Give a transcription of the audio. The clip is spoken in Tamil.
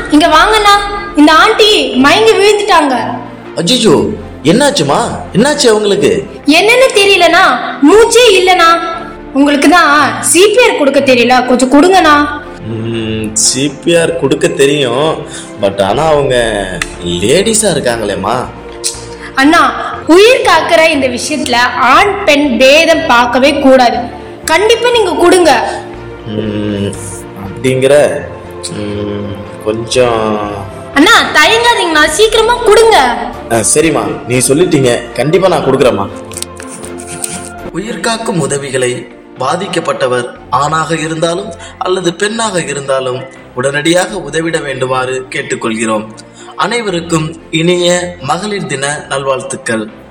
இங்க வாங்கண்ணா இந்த ஆண்டி மயங்கி விழுந்துட்டாங்க அஜிஜோ என்னாச்சுமா என்னாச்சு அவங்களுக்கு என்னன்னு தெரியலண்ணா மூச்சே இல்லண்ணா உங்களுக்கு தான் சிபிஆர் கொடுக்க தெரியல கொஞ்சம் கொடுங்கண்ணா சிபிஆர் கொடுக்க தெரியும் பட் ஆனா அவங்க லேடிஸா இருக்காங்களேம்மா அண்ணா உயிர் காக்கிற இந்த விஷயத்துல ஆண் பெண் பேதம் பார்க்கவே கூடாது கண்டிப்பா நீங்க கொடுங்க ம், அப்படிங்கிற ம், கொஞ்சம் அண்ணா தயங்காதீங்கண்ணா சீக்கிரமா கொடுங்க ஆ, சரிம்மா நீ சொல்லிட்டீங்க கண்டிப்பா நான் கொடுக்குறேம்மா உயிர்காக்கும் உதவிகளை பாதிக்கப்பட்டவர் ஆணாக இருந்தாலும் அல்லது பெண்ணாக இருந்தாலும் உடனடியாக உதவிட வேண்டுமாறு கேட்டுக்கொள்கிறோம் அனைவருக்கும் இனிய மகளிர் தின நல்வாழ்த்துக்கள்